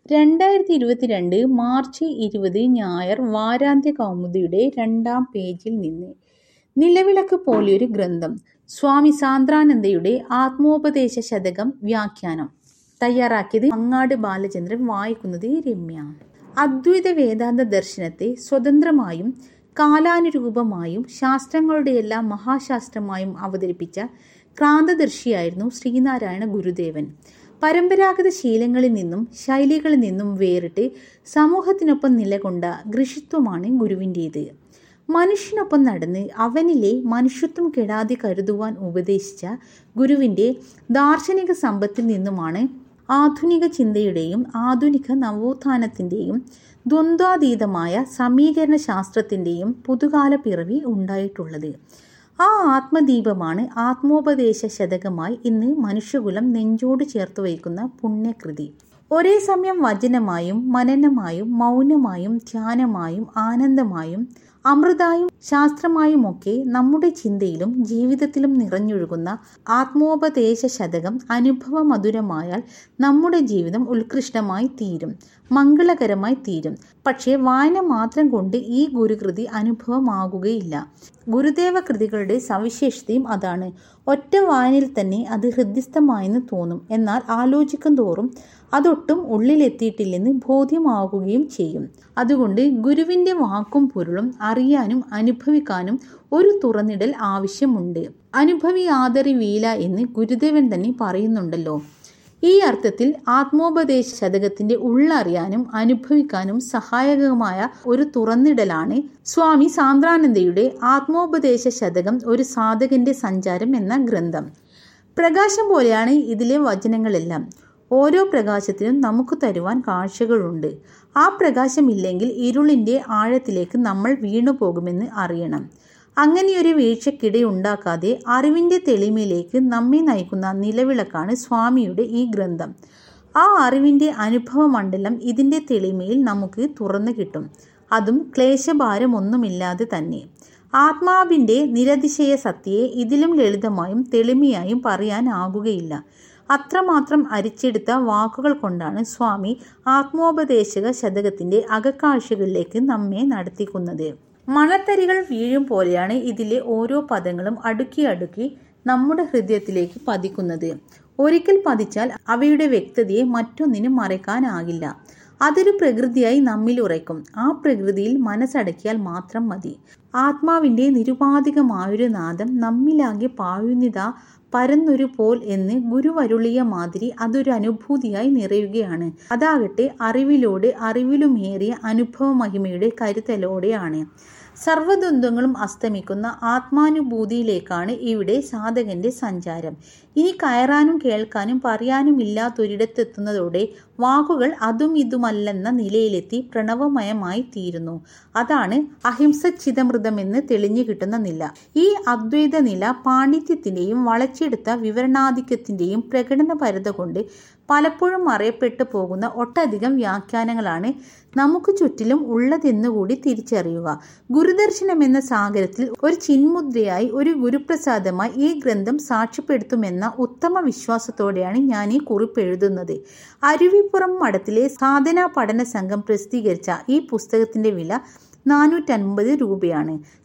രണ്ടായിരത്തി ഇരുപത്തിരണ്ട് മാർച്ച് ഇരുപത് ഞായർ വാരാന്ത്യ കൗമുദിയുടെ രണ്ടാം പേജിൽ നിന്ന് നിലവിളക്ക് പോലെയൊരു ഗ്രന്ഥം സ്വാമി സാന്ദ്രാനന്ദയുടെ ആത്മോപദേശ ശതകം വ്യാഖ്യാനം തയ്യാറാക്കിയത് അങ്ങാട് ബാലചന്ദ്രൻ വായിക്കുന്നത് രമ്യ അദ്വൈത വേദാന്ത ദർശനത്തെ സ്വതന്ത്രമായും കാലാനുരൂപമായും ശാസ്ത്രങ്ങളുടെയെല്ലാം മഹാശാസ്ത്രമായും അവതരിപ്പിച്ച ക്രാന്തദർശിയായിരുന്നു ശ്രീനാരായണ ഗുരുദേവൻ പരമ്പരാഗത ശീലങ്ങളിൽ നിന്നും ശൈലികളിൽ നിന്നും വേറിട്ട് സമൂഹത്തിനൊപ്പം നിലകൊണ്ട ഋഷിത്വമാണ് ഗുരുവിൻ്റേത് മനുഷ്യനൊപ്പം നടന്ന് അവനിലെ മനുഷ്യത്വം കെടാതെ കരുതുവാൻ ഉപദേശിച്ച ഗുരുവിൻ്റെ ദാർശനിക സമ്പത്തിൽ നിന്നുമാണ് ആധുനിക ചിന്തയുടെയും ആധുനിക നവോത്ഥാനത്തിൻ്റെയും ദ്വന്ദ്വാതീതമായ സമീകരണ ശാസ്ത്രത്തിൻ്റെയും പുതുകാല പിറവി ഉണ്ടായിട്ടുള്ളത് ആ ആത്മദീപമാണ് ആത്മോപദേശ ശതകമായി ഇന്ന് മനുഷ്യകുലം നെഞ്ചോട് ചേർത്ത് വയ്ക്കുന്ന പുണ്യകൃതി ഒരേ സമയം വചനമായും മനനമായും മൗനമായും ധ്യാനമായും ആനന്ദമായും അമൃതായും ശാസ്ത്രമായുമൊക്കെ നമ്മുടെ ചിന്തയിലും ജീവിതത്തിലും നിറഞ്ഞൊഴുകുന്ന ആത്മോപദേശ ശതകം അനുഭവ മധുരമായാൽ നമ്മുടെ ജീവിതം ഉത്കൃഷ്ടമായി തീരും മംഗളകരമായി തീരും പക്ഷേ വായന മാത്രം കൊണ്ട് ഈ ഗുരുകൃതി അനുഭവമാകുകയില്ല ഗുരുദേവ കൃതികളുടെ സവിശേഷതയും അതാണ് ഒറ്റ വായനയിൽ തന്നെ അത് ഹൃദ്യസ്ഥമായെന്ന് തോന്നും എന്നാൽ ആലോചിക്കും തോറും അതൊട്ടും ഉള്ളിലെത്തിയിട്ടില്ലെന്ന് ബോധ്യമാവുകയും ചെയ്യും അതുകൊണ്ട് ഗുരുവിൻ്റെ വാക്കും പൊരുളും അറിയാനും അനുഭവിക്കാനും ഒരു തുറന്നിടൽ ആവശ്യമുണ്ട് അനുഭവി ആദരി വീല എന്ന് ഗുരുദേവൻ തന്നെ പറയുന്നുണ്ടല്ലോ ഈ അർത്ഥത്തിൽ ആത്മോപദേശ ശതകത്തിന്റെ ഉള്ളറിയാനും അനുഭവിക്കാനും സഹായകമായ ഒരു തുറന്നിടലാണ് സ്വാമി സാന്ദ്രാനന്ദയുടെ ആത്മോപദേശ ശതകം ഒരു സാധകന്റെ സഞ്ചാരം എന്ന ഗ്രന്ഥം പ്രകാശം പോലെയാണ് ഇതിലെ വചനങ്ങളെല്ലാം ഓരോ പ്രകാശത്തിനും നമുക്ക് തരുവാൻ കാഴ്ചകളുണ്ട് ആ പ്രകാശമില്ലെങ്കിൽ ഇരുളിൻ്റെ ആഴത്തിലേക്ക് നമ്മൾ വീണു പോകുമെന്ന് അറിയണം അങ്ങനെയൊരു വീഴ്ചക്കിടയുണ്ടാക്കാതെ അറിവിൻ്റെ തെളിമയിലേക്ക് നമ്മെ നയിക്കുന്ന നിലവിളക്കാണ് സ്വാമിയുടെ ഈ ഗ്രന്ഥം ആ അറിവിൻ്റെ അനുഭവ മണ്ഡലം ഇതിൻ്റെ തെളിമയിൽ നമുക്ക് തുറന്നു കിട്ടും അതും ക്ലേശഭാരമൊന്നുമില്ലാതെ തന്നെ ആത്മാവിൻ്റെ നിരതിശയ സത്യയെ ഇതിലും ലളിതമായും തെളിമയായും പറയാനാകുകയില്ല അത്രമാത്രം അരിച്ചെടുത്ത വാക്കുകൾ കൊണ്ടാണ് സ്വാമി ആത്മോപദേശക ശതകത്തിന്റെ അകക്കാഴ്ചകളിലേക്ക് നമ്മെ നടത്തിക്കുന്നത് മണത്തരികൾ വീഴും പോലെയാണ് ഇതിലെ ഓരോ പദങ്ങളും അടുക്കി അടുക്കി നമ്മുടെ ഹൃദയത്തിലേക്ക് പതിക്കുന്നത് ഒരിക്കൽ പതിച്ചാൽ അവയുടെ വ്യക്തതയെ മറ്റൊന്നിനും മറയ്ക്കാനാകില്ല അതൊരു പ്രകൃതിയായി നമ്മിൽ ഉറയ്ക്കും ആ പ്രകൃതിയിൽ മനസ്സടക്കിയാൽ മാത്രം മതി ആത്മാവിന്റെ നിരുപാധികമായൊരു നാദം നമ്മിലാകെ പായുന്നിതാ പരന്നൊരു പോൽ എന്ന് ഗുരുവരുളിയ മാതിരി അതൊരു അനുഭൂതിയായി നിറയുകയാണ് അതാകട്ടെ അറിവിലൂടെ അറിവിലുമേറിയ അനുഭവ മഹിമയുടെ കരുതലോടെയാണ് സർവദ്വന്ദ്വങ്ങളും അസ്തമിക്കുന്ന ആത്മാനുഭൂതിയിലേക്കാണ് ഇവിടെ സാധകന്റെ സഞ്ചാരം ഇനി കയറാനും കേൾക്കാനും പറയാനും ഇല്ലാത്തൊരിടത്തെത്തുന്നതോടെ വാക്കുകൾ അതും ഇതുമല്ലെന്ന നിലയിലെത്തി പ്രണവമയമായി തീരുന്നു അതാണ് അഹിംസച്ചിതമൃതമെന്ന് തെളിഞ്ഞു കിട്ടുന്ന നില ഈ അദ്വൈത നില പാണ്ഡിത്യത്തിന്റെയും വളച്ചെടുത്ത വിവരണാധിക്യത്തിന്റെയും പ്രകടന പരത കൊണ്ട് പലപ്പോഴും മറയപ്പെട്ടു പോകുന്ന ഒട്ടധികം വ്യാഖ്യാനങ്ങളാണ് നമുക്ക് ചുറ്റിലും ഉള്ളതെന്നുകൂടി തിരിച്ചറിയുക ഗുരുദർശനം എന്ന സാഗരത്തിൽ ഒരു ചിന്മുദ്രയായി ഒരു ഗുരുപ്രസാദമായി ഈ ഗ്രന്ഥം സാക്ഷ്യപ്പെടുത്തുമെന്ന ഉത്തമ വിശ്വാസത്തോടെയാണ് ഞാൻ ഈ കുറിപ്പ് എഴുതുന്നത് അരുവിപ്പുറം മഠത്തിലെ സാധനാ പഠന സംഘം പ്രസിദ്ധീകരിച്ച ഈ പുസ്തകത്തിന്റെ വില നാനൂറ്റൻപത് രൂപയാണ്